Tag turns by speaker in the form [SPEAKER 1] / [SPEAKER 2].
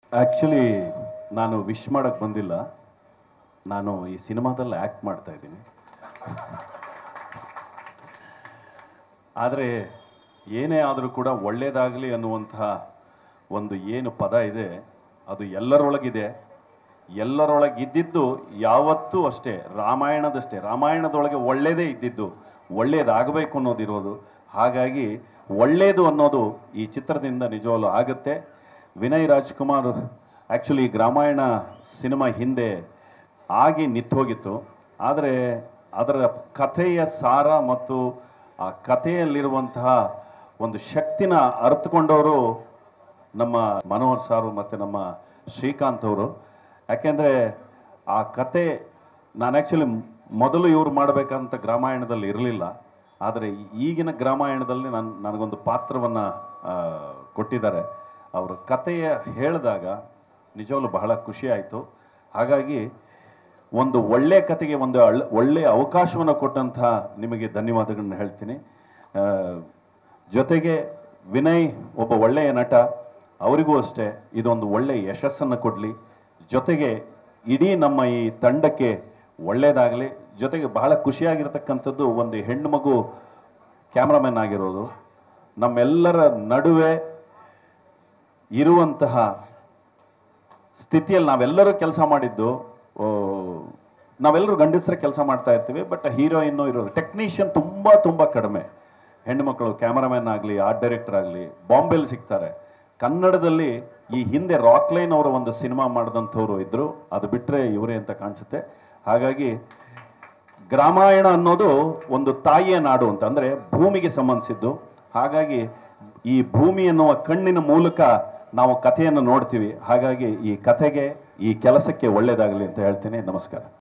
[SPEAKER 1] actually ನಾನು wish ಮಾಡೋಕ್ಕೆ ಬಂದಿಲ್ಲ ನಾನು ಈ ಸಿನಿಮಾದಲ್ಲಿ ಆ್ಯಕ್ಟ್ ಮಾಡ್ತಾ ಇದ್ದೀನಿ ಆದರೆ ಏನೇ ಆದರೂ ಕೂಡ ಒಳ್ಳೆಯದಾಗಲಿ ಅನ್ನುವಂತಹ ಒಂದು ಏನು ಪದ ಇದೆ ಅದು ಎಲ್ಲರೊಳಗಿದೆ ಎಲ್ಲರೊಳಗೆ ಇದ್ದಿದ್ದು ಯಾವತ್ತೂ ಅಷ್ಟೇ ರಾಮಾಯಣದಷ್ಟೇ ರಾಮಾಯಣದೊಳಗೆ ಒಳ್ಳೆಯದೇ ಇದ್ದಿದ್ದು ಒಳ್ಳೆಯದಾಗಬೇಕು ಅನ್ನೋದಿರೋದು ಹಾಗಾಗಿ ಒಳ್ಳೆಯದು ಅನ್ನೋದು ಈ ಚಿತ್ರದಿಂದ ನಿಜವಾಗ್ಲೂ ಆಗುತ್ತೆ ವಿನಯ್ ರಾಜ್ಕುಮಾರ್ ಆ್ಯಕ್ಚುಲಿ ಗ್ರಾಮಾಯಣ ಸಿನಿಮಾ ಹಿಂದೆ ಆಗಿ ನಿಂತೋಗಿತ್ತು ಆದರೆ ಅದರ ಕಥೆಯ ಸಾರ ಮತ್ತು ಆ ಕಥೆಯಲ್ಲಿರುವಂತಹ ಒಂದು ಶಕ್ತಿನ ಅರ್ಥಕೊಂಡವರು ನಮ್ಮ ಮನೋಹರ್ ಸಾರು ಮತ್ತು ನಮ್ಮ ಶ್ರೀಕಾಂತ್ ಅವರು ಯಾಕೆಂದರೆ ಆ ಕತೆ ನಾನು ಆ್ಯಕ್ಚುಲಿ ಮೊದಲು ಇವ್ರು ಮಾಡಬೇಕಂತ ಗ್ರಾಮಾಯಣದಲ್ಲಿ ಇರಲಿಲ್ಲ ಆದರೆ ಈಗಿನ ಗ್ರಾಮಾಯಣದಲ್ಲಿ ನಾನು ನನಗೊಂದು ಪಾತ್ರವನ್ನು ಕೊಟ್ಟಿದ್ದಾರೆ ಅವರ ಕಥೆಯ ಹೇಳಿದಾಗ ನಿಜವಾಗ್ಲೂ ಬಹಳ ಖುಷಿ ಆಯಿತು ಹಾಗಾಗಿ ಒಂದು ಒಳ್ಳೆಯ ಕತೆಗೆ ಒಂದು ಅಳ್ ಒಳ್ಳೆಯ ಅವಕಾಶವನ್ನು ಕೊಟ್ಟಂತಹ ನಿಮಗೆ ಧನ್ಯವಾದಗಳನ್ನ ಹೇಳ್ತೀನಿ ಆ, ಜೊತೆಗೆ ವಿನಯ್ ಒಬ್ಬ ಒಳ್ಳೆಯ ನಟ ಅವರಿಗೂ ಅಷ್ಟೇ ಇದೊಂದು ಒಳ್ಳೆಯ ಯಶಸ್ಸನ್ನು ಕೊಡಲಿ ಜೊತೆಗೆ ಇಡೀ ನಮ್ಮ ಈ ತಂಡಕ್ಕೆ ಒಳ್ಳೆಯದಾಗಲಿ ಜೊತೆಗೆ ಬಹಳ ಖುಷಿಯಾಗಿರ್ತಕ್ಕಂಥದ್ದು ಒಂದು ಹೆಣ್ಣು ಮಗು ಕ್ಯಾಮ್ರಾಮನ್ ಆಗಿರೋದು ನಮ್ಮೆಲ್ಲರ ನಡುವೆ ಇರುವಂತಹ ಸ್ಥಿತಿಯಲ್ಲಿ ನಾವೆಲ್ಲರೂ ಕೆಲಸ ಮಾಡಿದ್ದು ಆ, ನಾವೆಲ್ಲರೂ ಗಂಡಸರ ಕೆಲಸ ಮಾಡ್ತಾ ಇರ್ತೀವಿ ಬಟ್ ಹೀರೋಯಿನ್ನು ಇರೋದು ಟೆಕ್ನಿಷಿಯನ್ ತುಂಬ ತುಂಬ ಕಡಿಮೆ ಹೆಣ್ಣುಮಕ್ಕಳು ಕ್ಯಾಮರಾಮನ್ ಆಗಲಿ ಆರ್ಟ್ ಡೈರೆಕ್ಟರ್ ಆಗಲಿ ಬಾಂಬೆಲಿ ಸಿಗ್ತಾರೆ ಕನ್ನಡದಲ್ಲಿ ಈ ಹಿಂದೆ ರಾಕ್ಲೈನ್ ಅವರ ಒಂದು ಸಿನಿಮಾ ಮಾಡಿದಂಥವ್ರು ಇದ್ದರು ಅದು ಬಿಟ್ಟರೆ ಇವರೇ ಅಂತ ಕಾಣಿಸುತ್ತೆ ಹಾಗಾಗಿ ಗ್ರಾಮಾಯಣ ಅನ್ನೋದು ಒಂದು ತಾಯಿಯ ನಾಡು ಅಂತ ಅಂದರೆ ಭೂಮಿಗೆ ಸಂಬಂಧಿಸಿದ್ದು ಹಾಗಾಗಿ ಈ ಭೂಮಿ ಎನ್ನುವ ಕಣ್ಣಿನ ಮೂಲಕ ನಾವು ಕಥೆಯನ್ನು ನೋಡ್ತೀವಿ ಹಾಗಾಗಿ ಈ ಕಥೆಗೆ ಈ ಕೆಲಸಕ್ಕೆ ಒಳ್ಳೆಯದಾಗಲಿ ಅಂತ ಹೇಳ್ತೀನಿ ನಮಸ್ಕಾರ